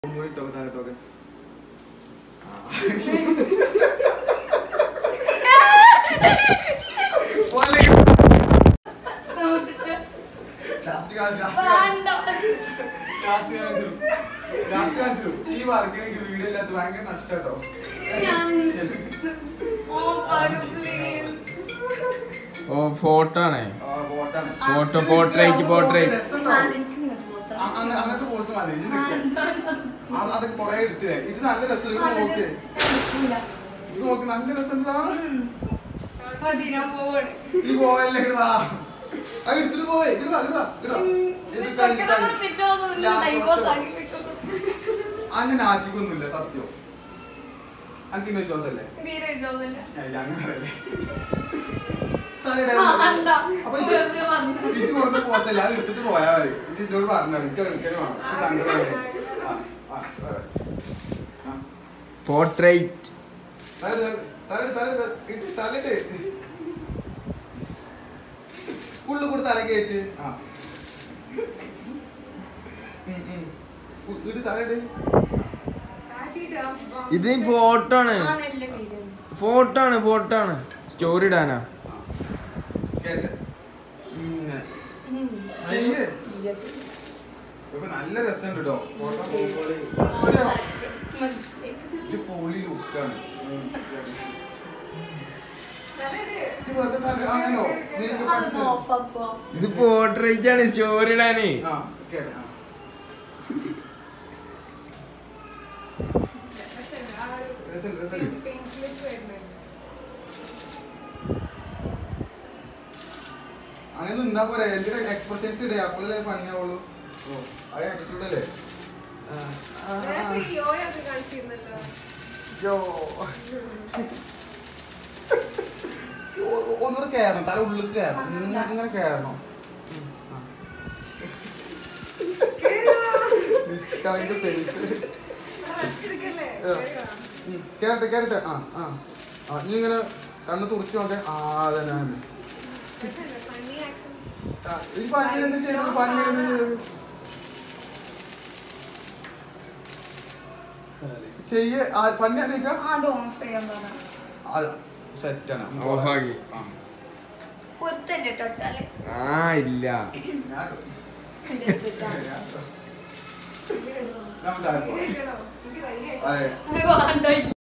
കൂടി ഇട്ടോക്കെ താഴെ ഇട്ടോക്കെ ലാസ്റ്റ് കാണിച്ചു ലാസ്റ്റ് കാണിച്ചു ലാസ്റ്റ് കാണിച്ചു ഈ വർക്കിന് എനിക്ക് വീഡിയോ ഇല്ലാത്ത ഭയങ്കര നഷ്ടാട്ടോ ഓ ഫോട്ടോ ആണ് ആ, ബോട്ടാണ്. ഫോട്ടോ പോർട്രേറ്റ് പോർട്രേറ്റ് രസമുണ്ടാവും. അ- അങ്ങ- അങ്ങനത്തെ പോസ് മതി ഇത് നിൽക്കാൻ അത് അതൊക്കെ കൊറേ എടുത്തില്ലേ ഇത് നല്ല രസം ഇത് നോക്ക് ഇത് നോക്ക് നല്ല രസമുണ്ടാ ഇത് പോവല്ലേ ഇടുവാ അത് എടുത്തിട്ട് പോവേ ഇടുവാ ഇടുവാ ഇടുവാ ഇത് കഴിഞ്ഞ് കഴിഞ്ഞ് അന്നെ നാറ്റിക്കൊന്നുമില്ല സത്യം അനക്ക് വിശ്വാസല്ലേ ഏയ്, അങ്ങനെയല്ലേ തലയുടെ അപ്പൊ ഇത് ഇത് കൊടുത്ത പോസല്ല അത് എടുത്തിട്ട് പോയാ മതി ഇത് എന്നോട് പറഞ്ഞാണ് എനിക്ക് എടുക്കലും വേണം എനിക്ക് സങ്കടമാണ് ആ, ആ, പറ. ആ. പോർട്രേറ്റ് തല തല തല തല ഇട്ട് തലയിട്ട് ഉള്ളു കൂടെ തല കയറ്റ് ആ ഉം, ഉം. ഉ- ഇട്ട് തലയിട്ട് ഇത് ഫോട്ടോ ആണ് ഫോട്ടോ ആണ് ഫോട്ടോ ആണ് സ്റ്റോറി ഇടാനാ കേറ്റ് ഇങ്ങനെ ചെയ്യ് ഇപ്പൊ നല്ല രസമുണ്ട് കേട്ടോ ഫോട്ടോ പോകുമ്പോൾ സത്യം ഇത് പൊളി ലുക്കാണ് ഇത് വെറുതെ തല ആണല്ലോ നീക്ക് പഠിച്ച് ഇത് പോർട്രേറ്റ് ആണ് സ്റ്റോറി ഇടാനേ ആ കേറ്റ് ആ രസം രസം അങ്ങനെ നിന്നാ പോരാ എന്തിനാ എക്സ്പ്രഷൻസ് ഇടേ അപ്പോഴല്ലേ ഫണ്ണി ആവുള്ളൂ ഓ അത് ആറ്റിറ്റ്യൂഡ് അല്ലേ ആ, ആ, ആ. യോ. ഒ- ഒ- ഒന്നുകൂടെ കയറണം തല ഉള്ളിൽ കയറണം ഇങ്ങനെ ഇങ്ങനെ കയറണം ഉം, ആ. നിസ്കാവിന്റെ face. ഉം, കേറട്ടെ കേറട്ടെ ആ ആ ആ നീ ഇങ്ങനെ കണ്ണ് തുറച്ച് നോക്കേ ആ അതന്നെ അതന്നെ. ആ, ഈ പണിയിൽ എന്ത് ചെയ്തു പണിയിൽ എന്ത് ചെയ്തു ചെയ്യ ആ, പണി അറിയിക്കാം അത് സെറ്റാണ് ഓഫാക്കി ആ. പൊരുത്തല്ലേ തൊട്ടാല് ആ ഇല്ല ഞാൻ എന്റെ അടുത്ത് നമുക്ക് ആർക്കും. അതെ വേണ്ട